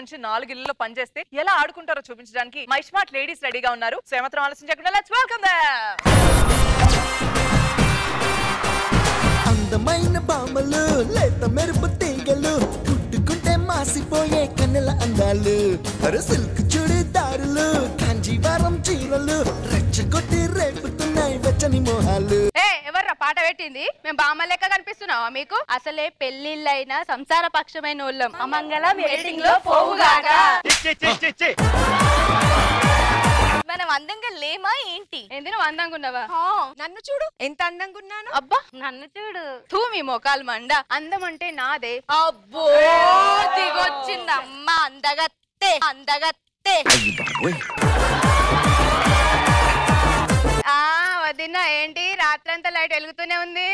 నుంచి నాలుగు ఇళ్లలో పనిచేస్తే ఎలా ఆడుకుంటారో చూపించడానికి మై స్మార్ట్ లేడీస్ రెడీగా ఉన్నారు సో ఏమాత్రం ఆలోచించకుండా లెట్స్ వెల్కమ్ అందమైన బామలు లేత మెరుపు తీగలు కుట్టుకుంటే మాసిపోయే కన్నెల అందాలు అరు సిల్క్ చుడిదారులు కాంజీవరం చీరలు రెచ్చగొట్టి రేపుతున్నాయి వెచ్చని మోహాలు ఏ ఎవర్రా పాట పెట్టింది మేము బామ్మ లెక్క కనిపిస్తున్నావా మీకు అసలే పెళ్లిళ్ళైన సంసార పక్షమైన వాళ్ళం అమంగళం ఎడిటింగ్ లో పోవుగాక మనం అందంగా లేమా ఏంటి ఏంది నువ్వు అందంగా ఉన్నావా నన్ను చూడు ఎంత అందంగా ఉన్నాను అబ్బా నన్ను చూడు తూ మీ మొకాలు మండ అందం అంటే నాదే అబ్బో దిగొచ్చింది అమ్మ అందగత్తే అందగత్తే ఆ వదిన ఏంటి రాత్రంతా లైట్ వెలుగుతూనే ఉంది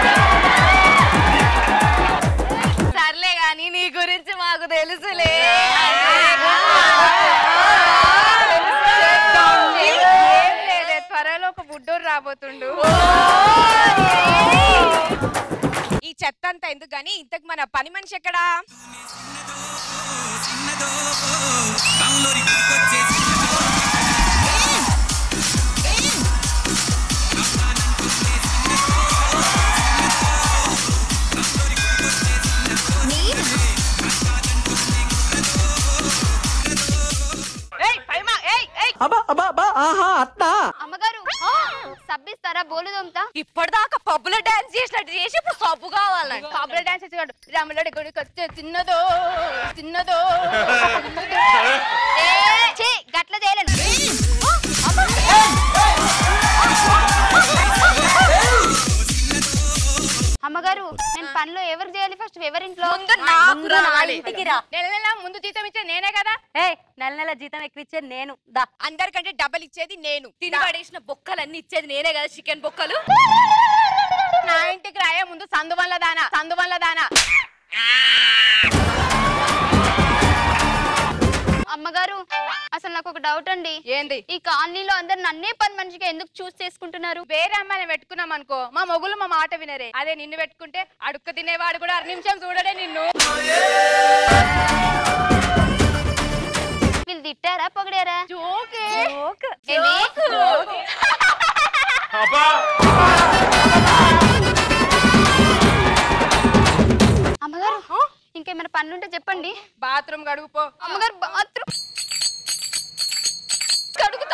సర్లే గాని నీ గురించి మాకు తెలుసులే ఏం లేదే త్వరలో ఒక బుడ్డోరు రాబోతుండు ఈ చెత్త అంతా ఎందుకు గాని ఇంతకు మన పని మనిషి ఎక్కడా ఏయ్ పైమా ఏయ్ ఏయ్ అమ్మగారు సబ్బిస్తారా బోలు దొమ్తా ఇప్పటిదాకా పబ్బులో డాన్స్ చేసినట్టు చేసి ఇప్పుడు సబ్బు కావాలంట కాపుల డాన్స్ చేసేవాడు రాములడి గుడికి వచ్చే చిన్నదో చిన్నదో చిన్నదో. చే గట్ల చేయలేను అమ్మగారు నేను పనిలో ఎవరు చేయాలి ఫస్ట్ ఎవరింట్లో ముందు నాకు రావాలి. నెల నెల ముందు జీతం ఇచ్చే నేనే కదా నెల నెల జీతం ఎక్కువ ఇచ్చేది నేను దా అందరికంటే డబ్బులు ఇచ్చేది నేను తినబడేసిన బొక్కలన్నీ ఇచ్చేది నేనే కదా చికెన్ బొక్కలు నా ఇంటికి రాయే ముందు సందు వల్ల దానా సందు వల్ల దానా అమ్మగారు అసలు నాకు ఒక డౌట్ అండి ఏంది ఈ కాలనీలో అందరు నన్నే పని మనిషిగా ఎందుకు చూస్ చేసుకుంటున్నారు వేరే అమ్మాయిని పెట్టుకున్నాం అనుకో మా మొగులు మా మాట వినరే అదే నిన్ను పెట్టుకుంటే అడుక్క తినేవాడు కూడా అర నిమిషం చూడడే నిన్ను వీళ్ళు తిట్టారా పొగిడారా జోకే ఏంది? అమ్మగారు ఇంకేమైనా పనులుంటే చెప్పండి బాత్రూమ్ గడుగుపో అమ్మగారు బాత్రూమ్ కడుగుతా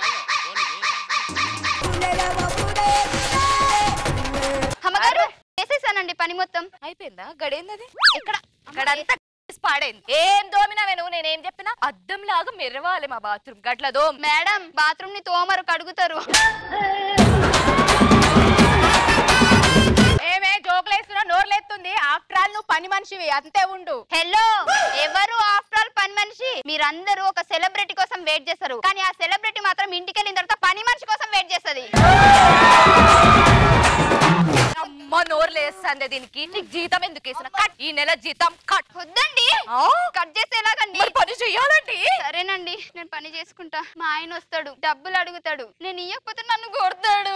అమ్మగారు చేసేసానండి పని మొత్తం అయిపోయిందా గడేందది ఎక్కడ గడంతా పాడైంది ఏం దోమినావే నువ్వు నేనేం చెప్పినా అద్దం లాగా మెరవాలి మా బాత్రూమ్ గట్ల దోమ్ మేడం బాత్రూమ్ ని తోమరు కడుగుతారు ఏమే జోకులేస్తున్నా నోర్లేస్తుంది ఆఫ్టర్ ఆల్ నువ్వు పని మనిషివి అంతే ఉండు హలో ఎవరు ఆఫ్టర్ ఆల్ పని మనిషి మీరందరూ ఒక సెలబ్రిటీ కోసం వెయిట్ చేస్తారు కానీ ఆ సెలబ్రిటీ మాత్రం ఇంటికి వెళ్ళిన తర్వాత పని మనిషి కోసం వెయిట్ చేస్తది అమ్మ నోరు లేస్తుంది దీనికి నీకు జీతం ఎందుకు వేసిన కట్ ఈ నెల జీతం కట్ వద్దండి ఆ? కట్ చేసేలాగండి మరి పని చెయ్యాలండి సరేనండి నేను పని చేసుకుంటా మా ఆయన వస్తాడు డబ్బులు అడుగుతాడు నేను ఇయ్యకపోతే నన్ను కొడతాడు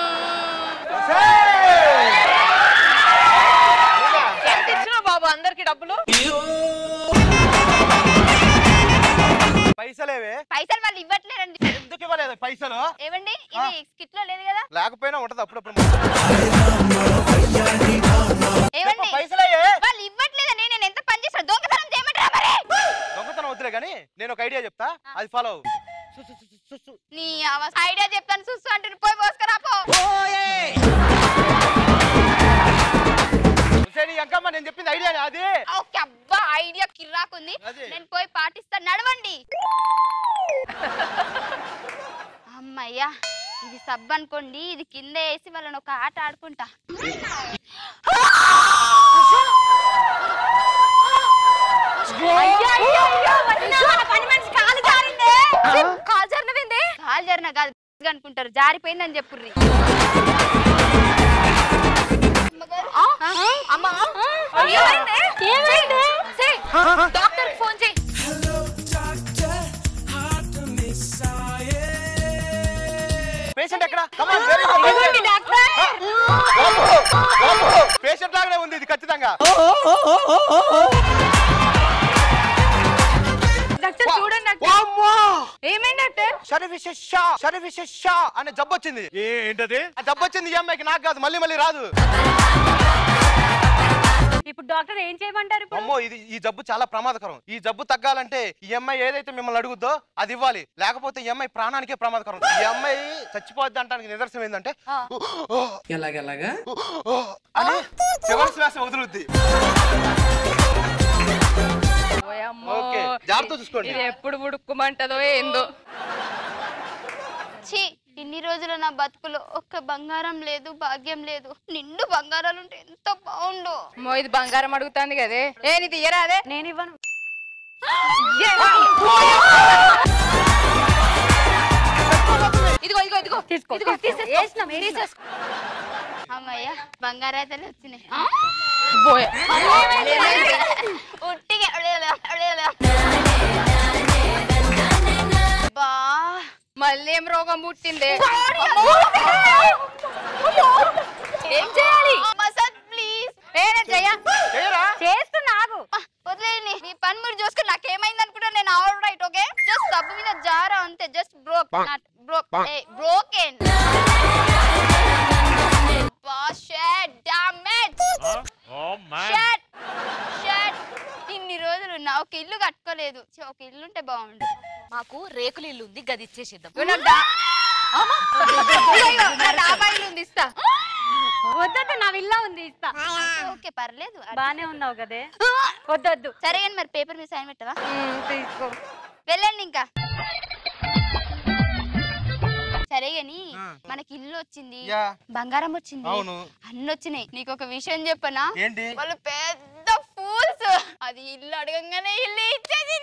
ఎంత ఇచ్చినావు బాబు అందరికి డబ్బులు పైసలేవే పైసలు వాళ్ళు ఇవ్వట్లేరండి ఎందుకు ఇవ్వలేదు పైసలు ఏవండి ఇది స్కిట్ లో లేదు కదా లేకపోయినా ఉంటది అప్పుడప్పుడు ఏవండి పైసలయ్యే వాళ్ళు ఇవ్వట్లేదండి నేను ఎంత పని చేస్తాను దొంగతనం చేయమంటారా మరి దొంగతనం వద్దులే కానీ నేను ఒక ఐడియా చెప్తా అది ఫాలో నీ అవస్థ ఐడియా చెప్తాను చూస్తూ అంటున్నారు పోయి పోసుకురా పో నీ అంకమ్మ నేను చెప్పింది ఐడియా అది ఓకే అబ్బా ఐడియా కిర్రాకుంది అదే. నేను పోయి పాటిస్తా నడవండి అమ్మయ్యా ఇది సబ్ అనుకోండి ఇది కింద వేసి వాళ్ళని ఒక ఆట ఆడుకుంటా కాల్ జరినవింది కాలు జరిన కాదు అనుకుంటారు జారిపోయిందని చెప్పుర్రి అమ్మా ఏమైంది డాక్టర్ ఫోన్ చేయి పేషెంట్ ఎక్కడ పేషెంట్ లాగానే ఉంది ఇది ఖచ్చితంగా డాక్టర్ చూడండి డాక్టర్ వామ్మో! ఏమైంది డాక్టర్ షరిఫిష షా, షరిఫిష షా అనే జబ్బు వచ్చింది ఏ ఏంటది ఆ జబ్బు వచ్చింది ఈ అమ్మాయికి నాకు కాదు మళ్ళీ మళ్ళీ రాదు ఇప్పుడు డాక్టర్ ఏం చేయమంటారు ఇప్పుడు అమ్మో ఇది ఈ జబ్బు చాలా ప్రమాదకరం ఈ జబ్బు తగ్గాలంటే ఈ అమ్మాయి ఏదైతే మిమ్మల్ని అడుగుద్దో అది ఇవ్వాలి లేకపోతే ఈ అమ్మాయి ప్రాణానికే ప్రమాదకరం ఈ అమ్మాయి చచ్చిపోద్ది అంటానికి నిదర్శనం ఏంటంటే ఎలాగెలాగా అని చివరి శ్వాస వదులుద్ది ఓయమ్మో. ఓకే జాగ్రత్త చూసుకోండి ఇది ఎప్పుడు ఉడుక్కుమంటదో ఏందో ఛీ ఇన్ని రోజులు నా బతుకులో ఒక్క బంగారం లేదు భాగ్యం లేదు నిండు బంగారాలు ఉంటే ఎంత బాగుండో అమ్మో ఇది బంగారం అడుగుతాంది కదే ఏ నీ తీయరా అదే నేను ఇవ్వను ఇదిగో ఇదిగో ఇదిగో తీసుకో ఇదిగో, తీసుకో. తీసేసుకో. వేసినాం, తీసేసుకో. అమ్మయ్య బంగారాతలు వచ్చినాయి బోయ. ఉట్టిగా బా మళ్ళీ ఏం రోగం పుట్టిందే ఏం చేయాలి మసాజ్ ప్లీజ్ ఏ నేను చెయ్య చేయరా చేస్తున్నా ఆగు వదిలేయండి మీ పని మీరు చూసుకుని నాకేమైంది అనుకుంటా నేను ఆల్ రైట్ ఓకే జస్ట్ సబ్బు మీద జారా అంతే just broke not broke a broken బా shut damage oh man shut shut ఇన్ని రోజులు నా ఒక ఇల్లు కట్టుకోలేదు ఛీ, ఒక ఇల్లు ఉంటే బాగుండు మాకు రేకులు ఇల్లు ఉంది గది ఇచ్చేసిద్దాం ఇదిగో నా డా- ఇదిగో, ఇదిగో, నా డాబా ఇల్లు ఉంది ఇస్తా వద్దొద్దు నా విల్లా ఉంది ఇస్తా ఓకే పర్లేదు బానే ఉన్నావు కదే వద్దొద్దు సరే కానీ మరి పేపర్ మీద సైన్ పెట్టవా ఉమ్, తీసుకో వెళ్ళండి ఇంకా సరే గాని మనకి ఇల్లు వచ్చింది యా. బంగారం వచ్చింది అవును. అన్ని వచ్చినాయి నీకు ఒక విషయం చెప్పనా ఏంటి వాళ్ళు పెద్ద ఫూల్స్ అది ఇల్లు అడగంగానే ఇల్లు ఇచ్చేది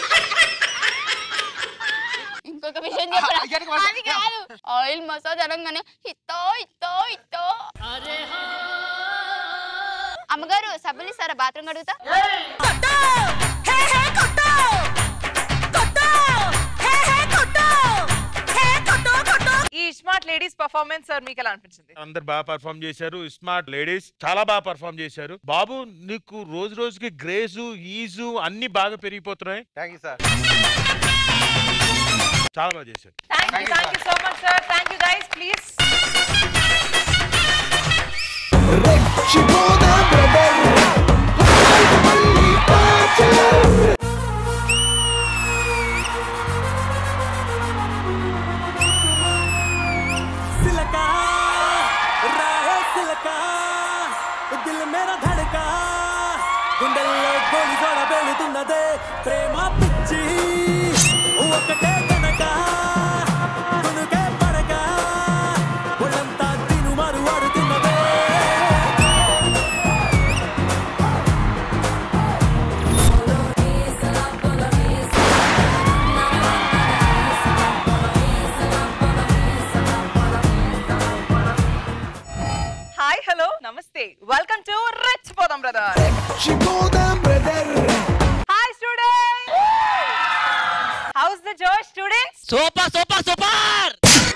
ఇంకొక విషయం చెప్పనా ఆ, ఎక్కడికి వస్తా- అది కాదు ఆయిల్ మసాజ్ అనగానే ఇత్తో ఇత్తో ఇత్తో అమ్మగారు సబ్బులు ఇస్తారా బాత్రూమ్ కడుగుతా ఈ స్మార్ట్ లేడీస్ పర్ఫార్మెన్స్ సార్ మీకు ఎలా అనిపించింది అందరు బాగా పర్ఫామ్ చేశారు స్మార్ట్ లేడీస్ చాలా బాగా పర్ఫామ్ చేశారు బాబు నీకు రోజు రోజుకి గ్రేజు ఈజు అన్ని బాగా పెరిగిపోతున్నాయి థ్యాంక్ యూ సార్ చాలా బాగా చేశారు thank you thank you so much sir thank you guys please రెచ్చిపోదా బ్రదర్ మళ్ళీ టార్చర్ సిలకా రాహే సిలకా దిల్ మేరా ధడకా గుండెల్లో గోలి గోడ వెళుతున్నదే ప్రేమ పిచ్చి ఒకటే కనుక కొనుకే పడక ఒళ్ళంతా తిను మారు వాడుతున్నదే హాయ్ హలో నమస్తే welcome to Recchipodam brother Recchipodam brother hi students how's the జోష్ స్టూడెంట్స్ సూపర్ సూపర్ సూపర్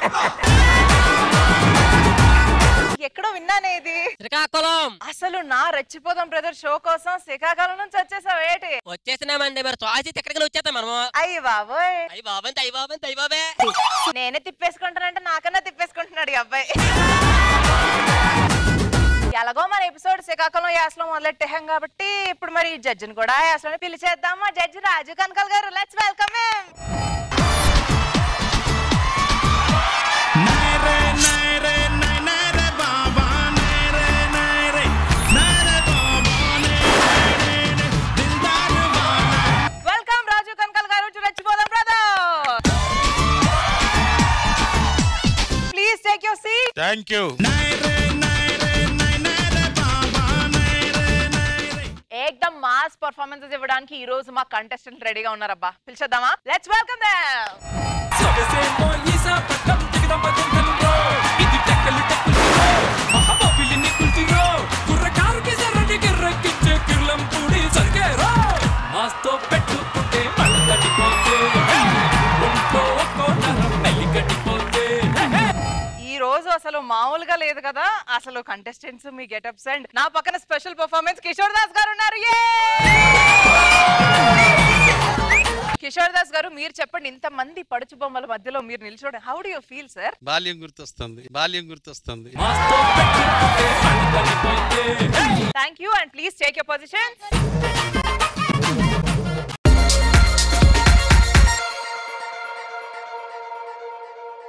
ఎక్కడో విన్నానే ఇది శ్రీకాకుళం అసలు నా రెచ్చిపోదాం బ్రదర్ షో కోసం శ్రీకాకుళం నుంచి వచ్చేసావు ఏంటి వచ్చేసినామండి మరి త్వరచేసి ఎక్కడికి వచ్చేస్తాం మనము అయ్యి బాబోయ్ అయ్యి బాబంత అయ్యి బాబంత అయ్యి బాబే నేనే తిప్పేసుకుంటానంటే నాకన్నా తిప్పేసుకుంటున్నాడు ఈ అబ్బాయి ఎలాగో మన ఎపిసోడ్ శ్రీకాకుళం యాసలో మొదలెట్టేహాం కాబట్టి ఇప్పుడు మరి జడ్జిని కూడా యాసలోనే పిలిచేద్దామా జడ్జి రాజు కనకాల్ గారు let's welcome welcome Raju Kanakal గారు to Recchipodam brother please take your seat thank you ఏకదమ్ మాస్ పర్ఫార్మెన్సెస్ ఇవ్వడానికి ఈ రోజు మా కంటెస్టెంట్ రెడీగా ఉన్నారబ్బా పిలిచేద్దామా లెట్స్ వెల్కమ్ దెమ్ పెట్టుకుంటే మళ్ళీ తడిపోతే ఒంట్లో ఒక్కో నరం మెల్లి గట్టిపోతే ఈ రోజు అసలు మామూలుగా లేదు కదా అసలు కంటెస్టెంట్స్ మీ గెటప్స్ అండ్ నా పక్కన స్పెషల్ పర్ఫార్మెన్స్ కిషోర్ దాస్ గారు ఉన్నారు Yay! కిషోర్ దాస్ గారు మీరు చెప్పండి ఇంత మంది పడుచు బొమ్మల మధ్యలో మీరు నిల్చోండి how do you feel sir బాల్యం గుర్తొస్తుంది బాల్యం గుర్తొస్తుంది thank you and please take your position